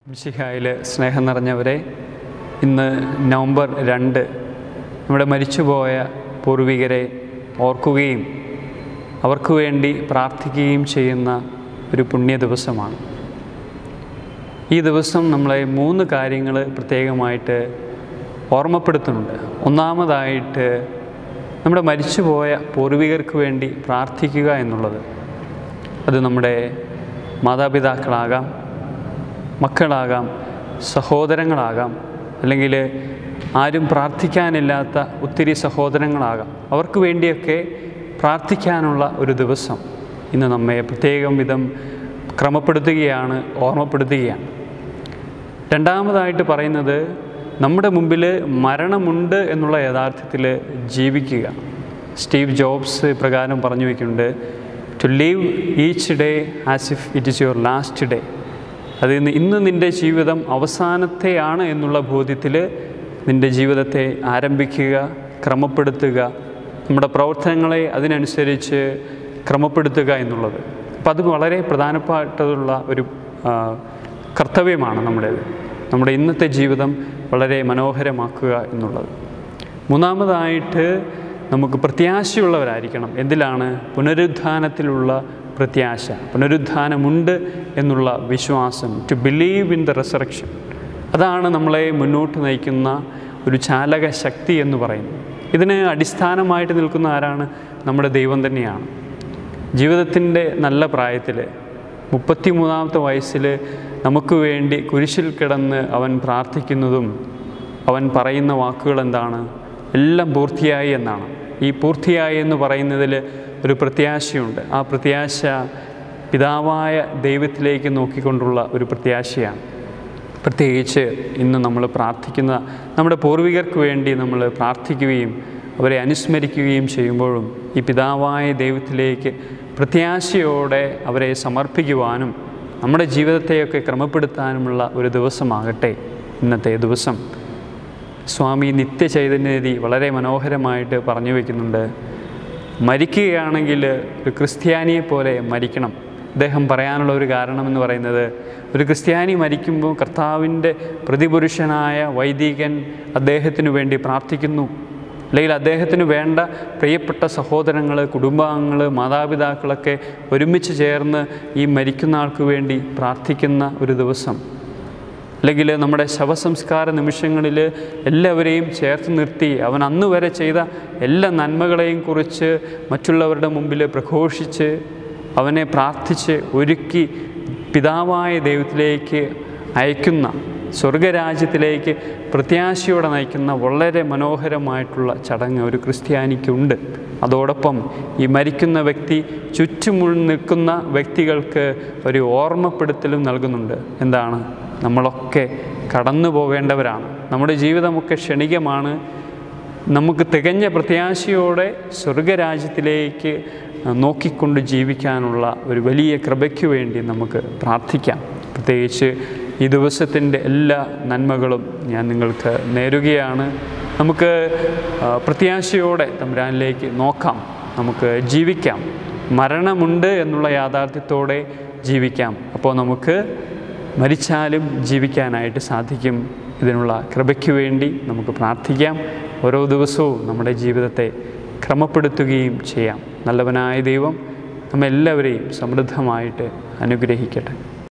മിശിഹായിൽ സ്നേഹം നിറഞ്ഞവരെ ഇന്ന് നവംബർ രണ്ട് നമ്മുടെ മരിച്ചുപോയ പൂർവികരെ ഓർക്കുകയും അവർക്ക് വേണ്ടി പ്രാർത്ഥിക്കുകയും ചെയ്യുന്ന ഒരു പുണ്യ ദിവസമാണ് ഈ ദിവസം നമ്മളെ മൂന്ന് കാര്യങ്ങൾ പ്രത്യേകമായിട്ട് ഓർമ്മപ്പെടുത്തുന്നുണ്ട് ഒന്നാമതായിട്ട് നമ്മുടെ മരിച്ചുപോയ പൂർവികർക്ക് വേണ്ടി പ്രാർത്ഥിക്കുക എന്നുള്ളത് അത് നമ്മുടെ മാതാപിതാക്കളാകാം മക്കളാകാം സഹോദരങ്ങളാകാം അല്ലെങ്കിൽ ആരും പ്രാർത്ഥിക്കാനില്ലാത്ത ഒത്തിരി സഹോദരങ്ങളാകാം അവർക്ക് വേണ്ടിയൊക്കെ പ്രാർത്ഥിക്കാനുള്ള ഒരു ദിവസം ഇന്ന് നമ്മെ പ്രത്യേകം വിധം ക്രമപ്പെടുത്തുകയാണ് ഓർമ്മപ്പെടുത്തുകയാണ് രണ്ടാമതായിട്ട് പറയുന്നത് നമ്മുടെ മുമ്പിൽ മരണമുണ്ട് എന്നുള്ള യഥാർത്ഥത്തിൽ ജീവിക്കുക സ്റ്റീവ് ജോബ്സ് പ്രകാരം പറഞ്ഞു വയ്ക്കുന്നുണ്ട് to leave each day as if it is your last day അത് ഇന്ന് ഇന്ന് നിൻ്റെ ജീവിതം അവസാനത്തെയാണ് എന്നുള്ള ബോധ്യത്തിൽ നിൻ്റെ ജീവിതത്തെ ആരംഭിക്കുക ക്രമപ്പെടുത്തുക നമ്മുടെ പ്രവർത്തനങ്ങളെ അതിനനുസരിച്ച് ക്രമപ്പെടുത്തുക എന്നുള്ളത് അപ്പം അത് വളരെ പ്രധാനപ്പെട്ടതുള്ള ഒരു ആ, കർത്തവ്യമാണ് നമ്മുടേത് നമ്മുടെ ഇന്നത്തെ ജീവിതം വളരെ മനോഹരമാക്കുക എന്നുള്ളത് മൂന്നാമതായിട്ട് നമുക്ക് പ്രത്യാശയുള്ളവരായിരിക്കണം എന്തിലാണ് പുനരുത്ഥാനത്തിലുള്ള പ്രത്യാശ പുനരുത്ഥാനമുണ്ട് എന്നുള്ള വിശ്വാസം to believe in the resurrection അതാണ് നമ്മളെ മുന്നോട്ട് നയിക്കുന്ന ഒരു ചാലക ശക്തി എന്ന് പറയുന്നത് ഇതിന് അടിസ്ഥാനമായിട്ട് നിൽക്കുന്ന ആരാണ് നമ്മുടെ ദൈവം തന്നെയാണ് ജീവിതത്തിൻ്റെ നല്ല പ്രായത്തിൽ മുപ്പത്തിമൂന്നാമത്തെ വയസ്സിൽ നമുക്ക് വേണ്ടി കുരിശിൽ കിടന്ന് അവൻ പ്രാർത്ഥിക്കുന്നതും അവൻ പറയുന്ന വാക്കുകൾ എന്താണ് എല്ലാം പൂർത്തിയായി എന്നാണ് ഈ പൂർത്തിയായി എന്ന് പറയുന്നതിൽ ഒരു പ്രത്യാശയുണ്ട് ആ പ്രത്യാശ പിതാവായ ദൈവത്തിലേക്ക് നോക്കിക്കൊണ്ടുള്ള ഒരു പ്രത്യാശയാണ് പ്രത്യേകിച്ച് ഇന്ന് നമ്മൾ പ്രാർത്ഥിക്കുന്ന നമ്മുടെ പൂർവികർക്ക് വേണ്ടി നമ്മൾ പ്രാർത്ഥിക്കുകയും അവരെ അനുസ്മരിക്കുകയും ചെയ്യുമ്പോഴും ഈ പിതാവായ ദൈവത്തിലേക്ക് പ്രത്യാശയോടെ അവരെ സമർപ്പിക്കുവാനും നമ്മുടെ ജീവിതത്തെയൊക്കെ ക്രമപ്പെടുത്താനുമുള്ള ഒരു ദിവസമാകട്ടെ ഇന്നത്തെ ദിവസം സ്വാമി നിത്യചൈതന്യനിധി വളരെ മനോഹരമായിട്ട് പറഞ്ഞു വയ്ക്കുന്നുണ്ട് മരിക്കുകയാണെങ്കിൽ ഒരു ക്രിസ്ത്യാനിയെ പോലെ മരിക്കണം അദ്ദേഹം പറയാനുള്ള ഒരു കാരണമെന്ന് പറയുന്നത് ഒരു ക്രിസ്ത്യാനി മരിക്കുമ്പോൾ കർത്താവിൻ്റെ പ്രതിപുരുഷനായ വൈദികൻ അദ്ദേഹത്തിനു വേണ്ടി പ്രാർത്ഥിക്കുന്നു അല്ലെങ്കിൽ അദ്ദേഹത്തിന് വേണ്ട പ്രിയപ്പെട്ട സഹോദരങ്ങൾ കുടുംബാംഗങ്ങൾ മാതാപിതാക്കളൊക്കെ ഒരുമിച്ച് ചേർന്ന് ഈ മരിക്കുന്ന ആൾക്ക് വേണ്ടി പ്രാർത്ഥിക്കുന്ന ഒരു ദിവസം അല്ലെങ്കിൽ നമ്മുടെ ശവസംസ്കാര നിമിഷങ്ങളിൽ എല്ലാവരെയും ചേർത്ത് നിർത്തി അവൻ അന്ന് വരെ ചെയ്ത എല്ലാ നന്മകളെയും കുറിച്ച് മറ്റുള്ളവരുടെ മുമ്പിൽ പ്രഘോഷിച്ച് അവനെ പ്രാർത്ഥിച്ച് ഒരുക്കി പിതാവായ ദൈവത്തിലേക്ക് അയക്കുന്ന സ്വർഗരാജ്യത്തിലേക്ക് പ്രത്യാശയോടെ നയിക്കുന്ന വളരെ മനോഹരമായിട്ടുള്ള ചടങ്ങ് ഒരു ക്രിസ്ത്യാനിക്കുണ്ട് അതോടൊപ്പം ഈ മരിക്കുന്ന വ്യക്തി ചുറ്റുമുൾ നിൽക്കുന്ന വ്യക്തികൾക്ക് ഒരു ഓർമ്മപ്പെടുത്തലും നൽകുന്നുണ്ട് എന്താണ് നമ്മളൊക്കെ കടന്നു പോകേണ്ടവരാണ് നമ്മുടെ ജീവിതമൊക്കെ ക്ഷണികമാണ് നമുക്ക് തികഞ്ഞ പ്രത്യാശയോടെ സ്വർഗരാജ്യത്തിലേക്ക് നോക്കിക്കൊണ്ട് ജീവിക്കാനുള്ള ഒരു വലിയ കൃപയ്ക്ക് വേണ്ടി നമുക്ക് പ്രാർത്ഥിക്കാം പ്രത്യേകിച്ച് ഈ ദിവസത്തിൻ്റെ എല്ലാ നന്മകളും ഞാൻ നിങ്ങൾക്ക് നേരുകയാണ് നമുക്ക് ആ, പ്രത്യാശയോടെ തമ്പുരാനിലേക്ക് നോക്കാം നമുക്ക് ജീവിക്കാം മരണമുണ്ട് എന്നുള്ള യാഥാർത്ഥ്യത്തോടെ ജീവിക്കാം അപ്പോൾ നമുക്ക് മരിച്ചാലും ജീവിക്കാനായിട്ട് സാധിക്കും ഇതിനുള്ള കൃപയ്ക്ക് വേണ്ടി നമുക്ക് പ്രാർത്ഥിക്കാം ഓരോ ദിവസവും നമ്മുടെ ജീവിതത്തെ ക്രമപ്പെടുത്തുകയും ചെയ്യാം നല്ലവനായ ദൈവം നമ്മെല്ലാവരെയും സമൃദ്ധമായിട്ട് അനുഗ്രഹിക്കട്ടെ